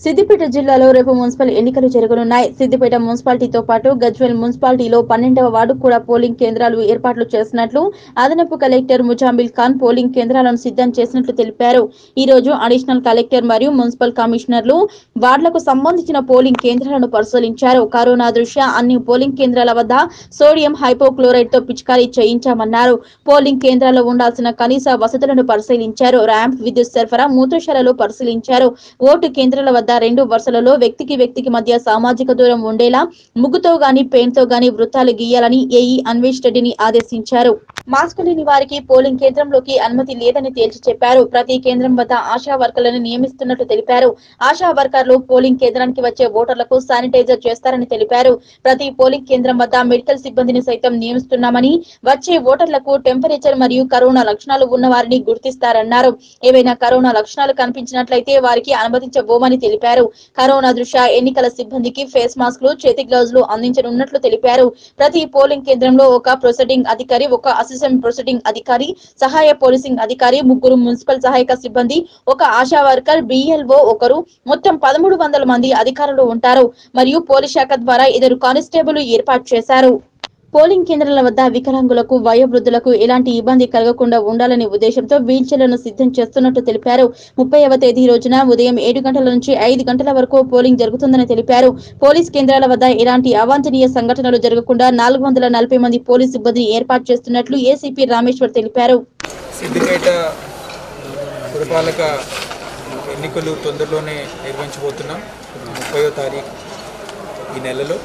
సిద్దిపేట జిల్లాలో రేపు మున్సిపల్ ఎన్నికలు జరగనున్నాయి సిద్దిపేట మున్సిపాలిటీతో పాటు గజ్వెల్ మున్సిపాలిటీలో పన్నెండవ వార్డు కూడా పోలింగ్ కేంద్రాలు ఏర్పాట్లు చేసినట్లు అదనపు కలెక్టర్ ముజామిల్ ఖాన్ పోలింగ్ కేంద్రాలను సిద్ధం చేసినట్లు తెలిపారు ఈ రోజు అడిషనల్ కలెక్టర్ మరియు మున్సిపల్ కమిషనర్లు వార్డులకు సంబంధించిన పోలింగ్ కేంద్రాలను పరిశీలించారు కరోనా దృష్ట్యా అన్ని పోలింగ్ కేంద్రాల వద్ద సోడియం హైపోక్లోరైడ్ తో పిచికారీ చేయించామన్నారు పోలింగ్ కేంద్రాల్లో ఉండాల్సిన కనీస వసతులను పరిశీలించారు ర్యాంప్ విద్యుత్ సరఫరా మూత్రశాలలు పరిశీలించారు ఓటు కేంద్రాల వద్ద రెండు వరుసలలో వ్యక్తికి వ్యక్తికి మధ్య సామాజిక దూరం ఉండేలా ముగ్గుతో గాని పెయింట్ తో గాని వృత్తాలు గీయాలని ఏఈ అన్వేష్ రెడ్డిని ఆదేశించారు మాస్క్ లేని వారికి పోలింగ్ కేంద్రంలోకి అనుమతి లేదని తేల్చి చెప్పారు ప్రతి కేంద్రం వద్ద ఆశా వర్కర్లను నియమిస్తున్నట్టు తెలిపారు ఆశా వర్కర్లు పోలింగ్ కేంద్రానికి వచ్చే ఓటర్లకు శానిటైజర్ చేస్తారని తెలిపారు ప్రతి పోలింగ్ కేంద్రం వద్ద మెడికల్ సిబ్బందిని సైతం నియమిస్తున్నామని వచ్చే ఓటర్లకు టెంపరేచర్ మరియు కరోనా లక్షణాలు ఉన్న వారిని గుర్తిస్తారన్నారు ఏవైనా కరోనా లక్షణాలు కనిపించినట్లయితే వారికి అనుమతించబోమని తెలిపారు కరోనా దృష్ట్యా ఎన్నికల సిబ్బందికి ఫేస్ మాస్క్లు చేతి గ్లౌజులు అందించనున్నట్లు తెలిపారు ప్రతి పోలింగ్ కేంద్రంలో ఒక ప్రొసీడింగ్ అధికారి ఒక అసిస్టెంట్ ప్రొసీడింగ్ అధికారి సహాయ పోలీసింగ్ అధికారి ముగ్గురు మున్సిపల్ సహాయక సిబ్బంది ఒక ఆశా వర్కర్ బిఎల్ఓ ఒకరు మొత్తం పదమూడు వందల మంది అధికారులు ఉంటారు మరియు పోలీస్ శాఖ ద్వారా ఇద్దరు కానిస్టేబుల్ ఏర్పాటు చేశారు పోలింగ్ కేంద్రాల వద్ద వికలాంగులకు వయోవృద్ధులకు ఎలాంటి ఇబ్బంది కలగకుండా ఉండాలనే ఉద్దేశంతో వీల్చైర్లను సిద్ధం చేస్తున్నట్టు తెలిపారు ముప్పైవ తేదీ రోజున ఉదయం ఏడు గంటల నుంచి ఐదు గంటల వరకు పోలింగ్ జరుగుతుందని తెలిపారు పోలీస్ కేంద్రాల వద్ద ఎలాంటి అవాంఛనీయ సంఘటనలు జరగకుండా నాలుగు వందల నలభై మంది పోలీస్ సిబ్బందిని ఏర్పాటు చేస్తున్నట్లు ఏసీపీ రామేశ్వర్ తెలిపారు సిద్దిపేట పురపాలక ఎన్నికలు తొందరలోనే నిర్వహించబోతున్నాం ముప్పయో తారీఖు ఈ నెలలో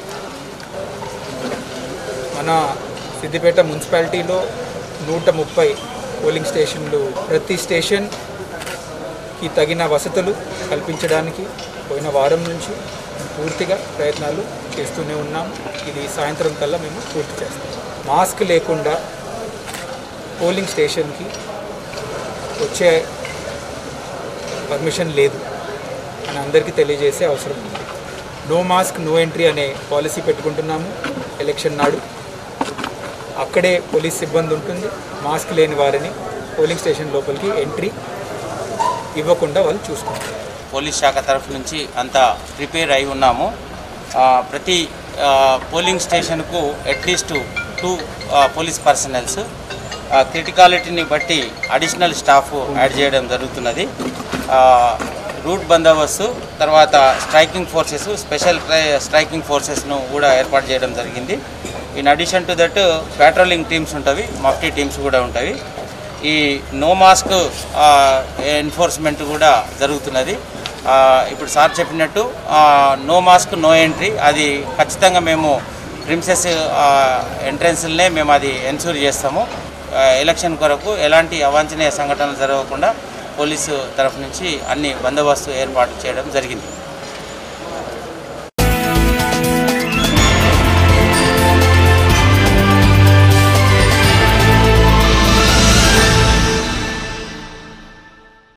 మన సిద్దిపేట మున్సిపాలిటీలో నూట ముప్పై పోలింగ్ స్టేషన్లు ప్రతి స్టేషన్కి తగిన వసతులు కల్పించడానికి పోయిన వారం నుంచి పూర్తిగా ప్రయత్నాలు చేస్తూనే ఉన్నాం ఇది సాయంత్రం కల్లా మేము పూర్తి చేస్తాం మాస్క్ లేకుండా పోలింగ్ స్టేషన్కి వచ్చే పర్మిషన్ లేదు అని అందరికీ తెలియజేసే అవసరం ఉంది నో మాస్క్ నో ఎంట్రీ అనే పాలసీ పెట్టుకుంటున్నాము ఎలక్షన్ నాడు అక్కడే పోలీస్ సిబ్బంది ఉంటుంది మాస్క్ లేని వారిని పోలింగ్ స్టేషన్ లోపలికి ఎంట్రీ ఇవ్వకుండా వాళ్ళు చూసుకుంటారు పోలీస్ శాఖ తరఫు నుంచి అంతా ప్రిపేర్ అయి ఉన్నాము ఆ, ప్రతి ఆ, పోలింగ్ స్టేషన్కు అట్లీస్ట్ టూ ఆ, పోలీస్ పర్సనల్స్ ఆ, క్రిటికాలిటీని బట్టి అడిషనల్ స్టాఫ్ యాడ్ చేయడం జరుగుతున్నది ఆ, రూట్ బందోబస్తు తర్వాత స్ట్రైకింగ్ ఫోర్సెస్ స్పెషల్ ట్రై- స్ట్రైకింగ్ ఫోర్సెస్ను కూడా ఏర్పాటు చేయడం జరిగింది in addition to that patrolling teams ఉంటవి మఫ్టీ టీమ్స్ కూడా ఉంటాయి ఈ నో మాస్క్ ఎన్ఫోర్స్మెంట్ కూడా జరుగుతున్నది ఆ, ఇప్పుడు సార్ చెప్పినట్టు నో మాస్క్ నో ఎంట్రీ అది ఖచ్చితంగా మేము ప్రిన్సెస్ ఎంట్రన్స్లనే మేము అది ఎన్షూర్ చేస్తాము ఆ, ఎలక్షన్ కొరకు ఎలాంటి అవాంఛనీయ సంఘటనలు జరగకుండా పోలీసు తరఫు నుంచి అన్ని బందోబస్తు ఏర్పాటు చేయడం జరిగింది